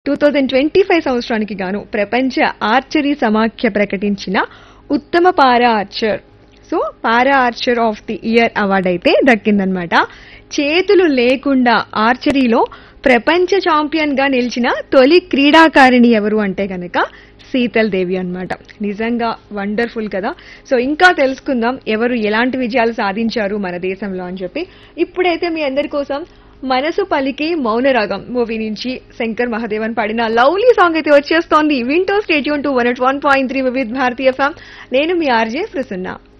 two thousand twenty five సంవత్సరానికి గాను ప్రపంచ ఆర్చరీ సమాఖ్య ప్రకటించిన ఉత్తమ para archer so para archer of the year award అయితే దక్కిందనమాట చేతులు లేకుండా ఆర్చరీలో ప్రపంచ ఛాంపియన్ గా నిలిచిన తొలి క్రీడాకారిణి ఎవరు అంటే గనక శీతల్ దేవి అన్నమాట నిజంగా వండర్ఫుల్ కదా సో ఇంకా తెలుసుకుందాం ఎవరు ఎలాంటి విజయాలు సాధించారు మన దేశంలో అని చెప్పి ఇప్పుడైతే మీ అందరి కోసం మనసు పలికి మౌనరాగం మూవీ నుంచి శంకర్ మహాదేవన్ పాడిన లవ్లీ సాంగ్ అయితే వచ్చేస్తోంది వింటో stay tuned to one one point three with Bharatiya fam నేను మీ ఆర్జే ప్రసన్న